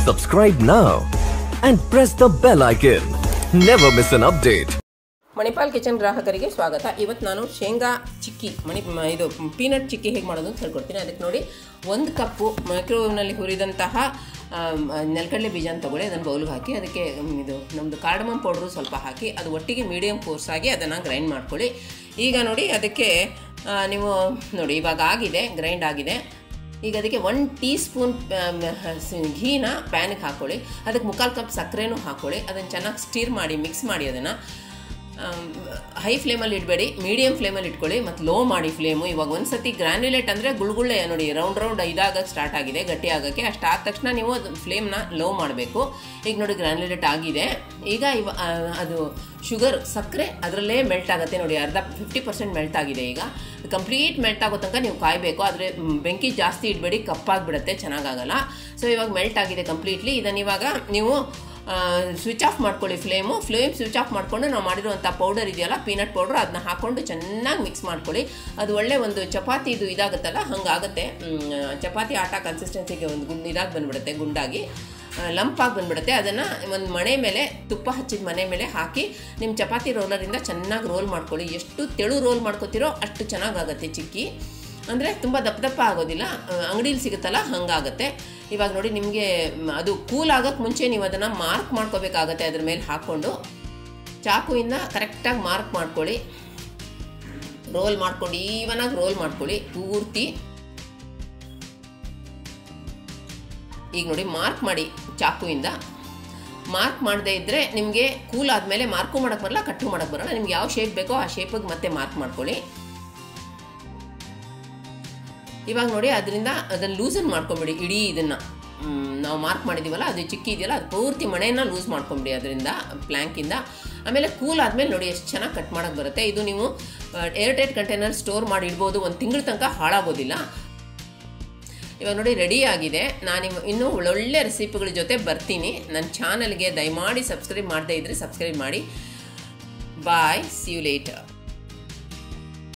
Subscribe now and press the bell icon. Never miss an update. Manipal kitchen ಗ್ರಾಹಕರಿಗೆ ಸ್ವಾಗತ ಇವತ್ತು ನಾನು ಶೇಂಗಾ ಚಿಕ್ಕಿ ಮಣಿ ಮ- ಇದು ಪೀನಟ್ ಚಿಕ್ಕಿ ಹೇಗೆ ಮಾಡೋದು ಅಂತ ಹೇಳ್ಕೊಡ್ತೀನಿ ಅದಕ್ಕೆ ನೋಡಿ ಒಂದು ಕಪ್ಪು ಮೈಕ್ರೋವೇವ್ನಲ್ಲಿ ಹುರಿದಂತಹ ಆಮ್, ನೆಲಕಡಲೆ ಬೀಜನ ತೊಗೊಳ್ಳಿ ಅದನ್ನು ಬೌಲ್ಗೆ ಹಾಕಿ ಅದಕ್ಕೆ ಮ್, ಇದು ನಮ್ಮದು ಕಾರ್ಡಮಮ್ ಪೌಡ್ರು ಸ್ವಲ್ಪ ಹಾಕಿ ಅದು ಒಟ್ಟಿಗೆ ಮೀಡಿಯಮ್ ಕೋರ್ಸ್ ಆಗಿ ಅದನ್ನು ಗ್ರೈಂಡ್ ಮಾಡ್ಕೊಳ್ಳಿ ಈಗ ನೋಡಿ ಅದಕ್ಕೆ ಆ, ನೀವು ನೋಡಿ ಇವಾಗ ಆಗಿದೆ ಗ್ರೈಂಡ್ ಆಗಿದೆ ಈಗ ಅದಕ್ಕೆ ಒನ್ ಟೀ ಸ್ಪೂನ್ ಘೀನ ಪ್ಯಾನಿಗೆ ಹಾಕ್ಕೊಳ್ಳಿ ಅದಕ್ಕೆ ಮುಕ್ಕಾಲು ಕಪ್ ಸಕ್ಕರೆನೂ ಹಾಕ್ಕೊಳ್ಳಿ ಅದನ್ನು ಚೆನ್ನಾಗಿ ಸ್ಟೀರ್ ಮಾಡಿ ಮಿಕ್ಸ್ ಮಾಡಿ ಅದನ್ನು ಹೈ ಫ್ಲೇಮಲ್ಲಿ ಇಡಬೇಡಿ ಮೀಡಿಯಮ್ ಫ್ಲೇಮಲ್ಲಿ ಇಟ್ಕೊಳ್ಳಿ ಮತ್ತು ಲೋ ಮಾಡಿ ಫ್ಲೇಮು ಇವಾಗ ಒಂದು ಸತಿ ಗ್ರ್ಯಾನ್ಯುಲೇಟ್ ಅಂದರೆ ಗುಳ್ಗುಳ್ಳೆ ನೋಡಿ ರೌಂಡ್ ರೌಂಡ್ ಇದಾಗಕ್ಕೆ ಸ್ಟಾರ್ಟ್ ಆಗಿದೆ ಗಟ್ಟಿ ಆಗೋಕ್ಕೆ ಅಷ್ಟಾದ ತಕ್ಷಣ ನೀವು ಅದು ಫ್ಲೇಮ್ನ ಲೋ ಮಾಡಬೇಕು ಈಗ ನೋಡಿ ಗ್ರ್ಯಾನ್ಯುಲೇಟ್ ಆಗಿದೆ ಈಗ ಇವ ಆ, ಅದು ಶುಗರ್ ಸಕ್ಕರೆ ಅದರಲ್ಲೇ ಮೆಲ್ಟ್ ಆಗುತ್ತೆ ನೋಡಿ ಅರ್ಧ ಫಿಫ್ಟಿ ಪರ್ಸೆಂಟ್ ಮೆಲ್ಟ್ ಆಗಿದೆ ಈಗ ಕಂಪ್ಲೀಟ್ ಮೆಲ್ಟ್ ಆಗೋ ತನಕ ನೀವು ಕಾಯಬೇಕು ಆದರೆ ಮ್, ಬೆಂಕಿ ಜಾಸ್ತಿ ಇಡಬೇಡಿ ಕಪ್ಪಾಗಿಬಿಡುತ್ತೆ ಚೆನ್ನಾಗಾಗಲ್ಲ ಸೊ ಇವಾಗ ಮೆಲ್ಟ್ ಆಗಿದೆ ಕಂಪ್ಲೀಟ್ಲಿ ಇದನ್ನು ಇವಾಗ ನೀವು ಸ್ವಿಚ್ ಆಫ್ ಮಾಡ್ಕೊಳ್ಳಿ ಫ್ಲೇಮು ಫ್ಲೇಮ್ ಸ್ವಿಚ್ ಆಫ್ ಮಾಡಿಕೊಂಡು ನಾವು ಮಾಡಿರುವಂಥ ಪೌಡರ್ ಇದೆಯಲ್ಲ ಪೀನಟ್ ಪೌಡರ್ ಅದನ್ನ ಹಾಕ್ಕೊಂಡು ಚೆನ್ನಾಗಿ ಮಿಕ್ಸ್ ಮಾಡ್ಕೊಳ್ಳಿ ಅದು ಒಳ್ಳೆ ಒಂದು ಚಪಾತಿ ಇದು ಇದಾಗುತ್ತಲ್ಲ ಹಂಗಾಗುತ್ತೆ ಮ್, ಚಪಾತಿ ಆಟ ಕನ್ಸಿಸ್ಟೆನ್ಸಿಗೆ ಒಂದು ಗುಂಡು ಇದಾಗಿ ಬಂದ್ಬಿಡುತ್ತೆ ಗುಂಡಾಗಿ ಲಂಪಾಗಿ ಬಂದ್ಬಿಡುತ್ತೆ ಅದನ್ನು ಒಂದು ಮಣೆ ಮೇಲೆ ತುಪ್ಪ ಹಚ್ಚಿದ ಮನೆ ಮೇಲೆ ಹಾಕಿ ನಿಮ್ಮ ಚಪಾತಿ ರೋಲರಿಂದ ಚೆನ್ನಾಗಿ ರೋಲ್ ಮಾಡ್ಕೊಳ್ಳಿ ಎಷ್ಟು ತೆಳು ರೋಲ್ ಮಾಡ್ಕೋತಿರೋ ಅಷ್ಟು ಚೆನ್ನಾಗಾಗತ್ತೆ ಚಿಕ್ಕಿ ಅಂದರೆ ತುಂಬ ದಪ್ಪ ದಪ್ಪ ಆಗೋದಿಲ್ಲ ಅಂಗಡೀಲಿ ಸಿಗುತ್ತಲ್ಲ ಹಂಗಾಗತ್ತೆ ಇವಾಗ ನೋಡಿ ನಿಮಗೆ ಅದು ಕೂಲ್ ಆಗೋಕ್ಕೆ ಮುಂಚೆ ನೀವು ಅದನ್ನು ಮಾರ್ಕ್ ಮಾಡ್ಕೋಬೇಕಾಗತ್ತೆ ಅದ್ರ ಮೇಲೆ ಹಾಕ್ಕೊಂಡು ಚಾಕುವಿಂದ ಕರೆಕ್ಟಾಗಿ ಮಾರ್ಕ್ ಮಾಡ್ಕೊಳ್ಳಿ ರೋಲ್ ಮಾಡ್ಕೊಂಡು ಈವನಾಗಿ ರೋಲ್ ಮಾಡ್ಕೊಳ್ಳಿ ಪೂರ್ತಿ ಈಗ ನೋಡಿ ಮಾರ್ಕ್ ಮಾಡಿ ಚಾಕುವಿಂದ ಮಾರ್ಕ್ ಮಾಡದೇ ಇದ್ದರೆ ನಿಮಗೆ ಕೂಲ್ ಆದಮೇಲೆ ಮಾರ್ಕು ಮಾಡೋಕ್ಕೆ ಬರಲ್ಲ ಕಟ್ಟು ಮಾಡೋಕ್ಕೆ ಬರಲ್ಲ ನಿಮ್ಗೆ ಯಾವ ಶೇಪ್ ಬೇಕೋ ಆ ಶೇಪಿಗೆ ಮತ್ತೆ ಮಾರ್ಕ್ ಮಾಡ್ಕೊಳ್ಳಿ ಇವಾಗ ನೋಡಿ ಅದರಿಂದ ಅದನ್ನು ಲೂಸನ್ ಮಾಡ್ಕೊಂಬಿಡಿ ಇಡೀ ಇದನ್ನು ನಾವು ಮಾರ್ಕ್ ಮಾಡಿದ್ದೀವಲ್ಲ ಅದು ಚಿಕ್ಕಿ ಇದೆಯಲ್ಲ ಅದು ಪೂರ್ತಿ ಮಣೆನ ಲೂಸ್ ಮಾಡ್ಕೊಂಬಿಡಿ ಅದರಿಂದ ಪ್ಲ್ಯಾಂಕಿಂದ ಆಮೇಲೆ ಕೂಲ್ ಆದಮೇಲೆ ನೋಡಿ ಎಷ್ಟು ಚೆನ್ನಾಗಿ ಕಟ್ ಮಾಡೋಕ್ಕೆ ಬರುತ್ತೆ ಇದು ನೀವು ಏರ್ಟೈಟ್ ಕಂಟೈನರ್ ಸ್ಟೋರ್ ಮಾಡಿ ಇಡ್ಬೋದು ಒಂದು ತಿಂಗಳ ತನಕ ಹಾಳಾಗೋದಿಲ್ಲ ಇವಾಗ ನೋಡಿ ರೆಡಿ ಆಗಿದೆ ನಾನು ಇವ- ಇನ್ನೂ ಒಳ್ಳೊಳ್ಳೆ ರೆಸಿಪಿಗಳ ಜೊತೆ ಬರ್ತೀನಿ ನನ್ನ ಚಾನಲ್ಗೆ ದಯಮಾಡಿ ಸಬ್ಸ್ಕ್ರೈಬ್ ಮಾಡದೇ ಇದ್ದರೆ ಸಬ್ಸ್ಕ್ರೈಬ್ ಮಾಡಿ ಬಾಯ್ ಸಿ ಯು ಲೇಟರ್